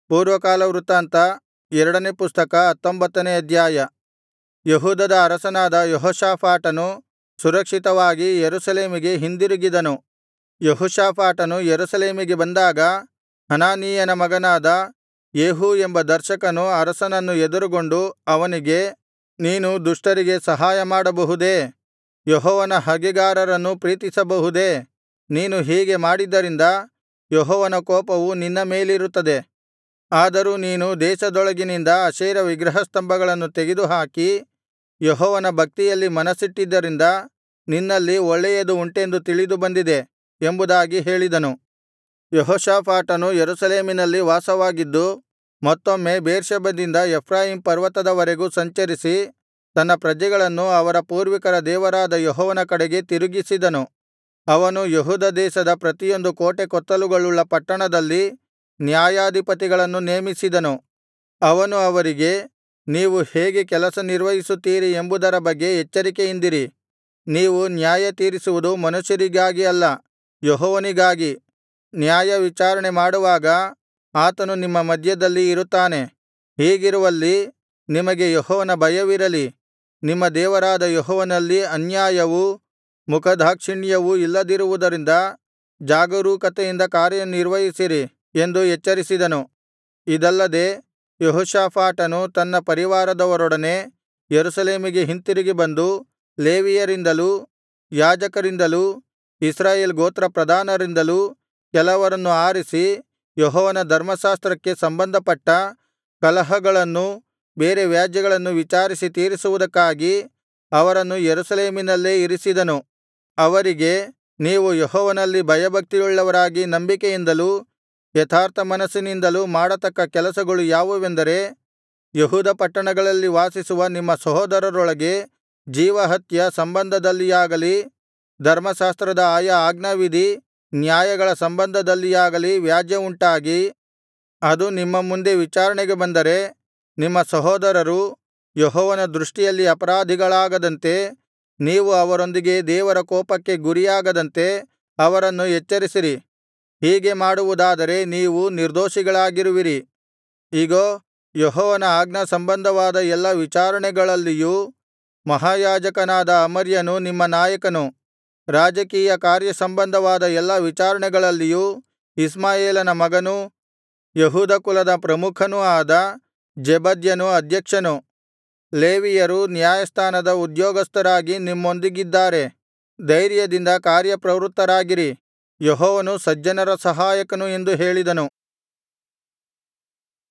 ಪೂರ್ವಕಾಲವೃತ್ತಾಂತ ಎರಡನೇ ಪುಸ್ತಕ ಹತ್ತೊಂಬತ್ತನೇ ಅಧ್ಯಾಯ ಯೆಹೂದದ ಅರಸನಾದ ಯೆಹೋಷಾಫಾಟನು ಸುರಕ್ಷಿತವಾಗಿ ಯೆರೂಸಲೇಮಿಗೆ ಹಿಂದಿರುಗಿದನು ಯೆಹೋಷಾಫಾಟನು ಯೆರೂಸಲೇಮಿಗೆ ಬಂದಾಗ ಹನಾನೀಯನ ಮಗನಾದ ಯೇಹೂ ಎಂಬ ದರ್ಶಕನು ಅರಸನನ್ನು ಎದುರುಗೊಂಡು ಅವನಿಗೆ ನೀನು ದುಷ್ಟರಿಗೆ ಸಹಾಯಮಾಡಬಹುದೇ ಯೆಹೋವನ ಹಗೆಗಾರರನ್ನು ಪ್ರೀತಿಸಬಹುದೇ ನೀನು ಹೀಗೆ ಮಾಡಿದ್ದರಿಂದ ಯೆಹೋವನ ಕೋಪವು ನಿನ್ನ ಮೇಲಿರುತ್ತದೆ ಆದರೂ ನೀನು ದೇಶದೊಳಗಿನಿಂದ ಅಶೇರ ವಿಗ್ರಹಸ್ತಂಭಗಳನ್ನು ತೆಗೆದುಹಾಕಿ ಯೆಹೋವನ ಭಕ್ತಿಯಲ್ಲಿ ಮನಸ್ಸಿಟ್ಟಿದ್ದರಿಂದ ನಿನ್ನಲ್ಲಿ ಒಳ್ಳೆಯದು ಉಂಟೆಂದು ತಿಳಿದು ಬಂದಿದೆ ಎಂಬುದಾಗಿ ಹೇಳಿದನು ಯೆಹೋಷಾಫಾಟನು ಯೆರೂಸಲೇಮಿನಲ್ಲಿ ವಾಸವಾಗಿದ್ದು ಮತ್ತೊಮ್ಮೆ ಬೇರ್ಷೆಬದಿಂದ ಎಫ್ರಾಯೀಮ್ ಪರ್ವತದವರೆಗೂ ಸಂಚರಿಸಿ ತನ್ನ ಪ್ರಜೆಗಳನ್ನು ಅವರ ಪೂರ್ವಿಕರ ದೇವರಾದ ಯೆಹೋವನ ಕಡೆಗೆ ತಿರುಗಿಸಿದನು ಅವನು ಯೆಹೂದ ದೇಶದ ಪ್ರತಿಯೊಂದು ಕೋಟೆಕೊತ್ತಲುಗಳುಳ್ಳ ಪಟ್ಟಣದಲ್ಲಿ ನ್ಯಾಯಾಧಿಪತಿಗಳನ್ನು ನೇಮಿಸಿದನು ಅವನು ಅವರಿಗೆ ನೀವು ಹೇಗೆ ಕೆಲಸ ನಿರ್ವಹಿಸುತ್ತೀರಿ ಎಂಬುದರ ಬಗ್ಗೆ ಎಚ್ಚರಿಕೆಯಿಂದಿರಿ ನೀವು ನ್ಯಾಯತೀರಿಸುವುದು ಮನುಷ್ಯರಿಗಾಗಿ ಅಲ್ಲ ಯೆಹೋವನಿಗಾಗಿ ನ್ಯಾಯವಿಚಾರಣೆ ಮಾಡುವಾಗ ಆತನು ನಿಮ್ಮ ಮಧ್ಯದಲ್ಲಿ ಇರುತ್ತಾನೆ ಹೀಗಿರುವಲ್ಲಿ ನಿಮಗೆ ಯೆಹೋವನ ಭಯವಿರಲಿ ನಿಮ್ಮ ದೇವರಾದ ಯೆಹೋವನಲ್ಲಿ ಅನ್ಯಾಯವೂ ಮುಖದಾಕ್ಷಿಣ್ಯವೂ ಇಲ್ಲದಿರುವುದರಿಂದ ಜಾಗರೂಕತೆಯಿಂದ ಕಾರ್ಯನಿರ್ವಹಿಸಿರಿ ಎಂದು ಎಚ್ಚರಿಸಿದನು ಇದಲ್ಲದೆ ಯೆಹೋಷಾಫಾಟನು ತನ್ನ ಪರಿವಾರದವರೊಡನೆ ಯೆರೂಸಲೇಮಿಗೆ ಹಿಂತಿರುಗಿ ಬಂದು ಲೇವಿಯರಿಂದಲೂ ಯಾಜಕರಿಂದಲೂ ಇಸ್ರಾಯೇಲ್ ಗೋತ್ರಪ್ರಧಾನರಿಂದಲೂ ಕೆಲವರನ್ನು ಆರಿಸಿ ಯೆಹೋವನ ಧರ್ಮಶಾಸ್ತ್ರಕ್ಕೆ ಸಂಬಂಧಪಟ್ಟ ಕಲಹಗಳನ್ನೂ ಬೇರೆ ವ್ಯಾಜ್ಯಗಳನ್ನು ವಿಚಾರಿಸಿ ತೀರಿಸುವುದಕ್ಕಾಗಿ ಅವರನ್ನು ಯೆರೂಸಲೇಮಿನಲ್ಲೇ ಇರಿಸಿದನು ಅವರಿಗೆ ನೀವು ಯೆಹೋವನಲ್ಲಿ ಭಯಭಕ್ತಿಯುಳ್ಳವರಾಗಿ ನಂಬಿಕೆಯಿಂದಲೂ ಯಥಾರ್ಥಮನಸ್ಸಿನಿಂದಲೂ ಮಾಡತಕ್ಕ ಕೆಲಸಗಳು ಯಾವುವೆಂದರೆ ಯೆಹೂದ ಪಟ್ಟಣಗಳಲ್ಲಿ ವಾಸಿಸುವ ನಿಮ್ಮ ಸಹೋದರರೊಳಗೆ ಜೀವಹತ್ಯ ಸಂಬಂಧದಲ್ಲಿಯಾಗಲಿ ಧರ್ಮಶಾಸ್ತ್ರದ ಆಯಾ ಆಜ್ಞಾವಿಧಿ ನ್ಯಾಯಗಳ ಸಂಬಂಧದಲ್ಲಿಯಾಗಲಿ ವ್ಯಾಜ್ಯವುಂಟಾಗಿ ಅದು ನಿಮ್ಮ ಮುಂದೆ ವಿಚಾರಣೆಗೆ ಬಂದರೆ ನಿಮ್ಮ ಸಹೋದರರು ಯೆಹೋವನ ದೃಷ್ಟಿಯಲ್ಲಿ ಅಪರಾಧಿಗಳಾಗದಂತೆ ನೀವು ಅವರೊಂದಿಗೆ ದೇವರ ಕೋಪಕ್ಕೆ ಗುರಿಯಾಗದಂತೆ ಅವರನ್ನು ಎಚ್ಚರಿಸಿರಿ ಹೀಗೆ ಮಾಡುವುದಾದರೆ ನೀವು ನಿರ್ದೋಷಿಗಳಾಗಿರುವಿರಿ ಇಗೋ ಯೆಹೋವನ ಆಜ್ಞಾಸಂಬಂಧವಾದ ಎಲ್ಲಾ ವಿಚಾರಣೆಗಳಲ್ಲಿಯೂ ಮಹಾಯಾಜಕನಾದ ಅಮರ್ಯನು ನಿಮ್ಮ ನಾಯಕನು ರಾಜಕೀಯ ಕಾರ್ಯಸಂಬಂಧವಾದ ಎಲ್ಲಾ ವಿಚಾರಣೆಗಳಲ್ಲಿಯೂ ಇಷ್ಮಾಯೇಲನ ಮಗನೂ ಯೆಹೂದ ಕುಲದ ಪ್ರಮುಖನೂ ಆದ ಜೆಬದ್ಯನು ಅಧ್ಯಕ್ಷನು ಲೇವಿಯರು ನ್ಯಾಯಸ್ಥಾನದ ಉದ್ಯೋಗಸ್ಥರಾಗಿ ನಿಮ್ಮೊಂದಿಗಿದ್ದಾರೆ ಧೈರ್ಯದಿಂದ ಕಾರ್ಯಪ್ರವೃತ್ತರಾಗಿರಿ ಯೆಹೋವನು ಸಜ್ಜನರ ಸಹಾಯಕನು ಎಂದು ಹೇಳಿದನು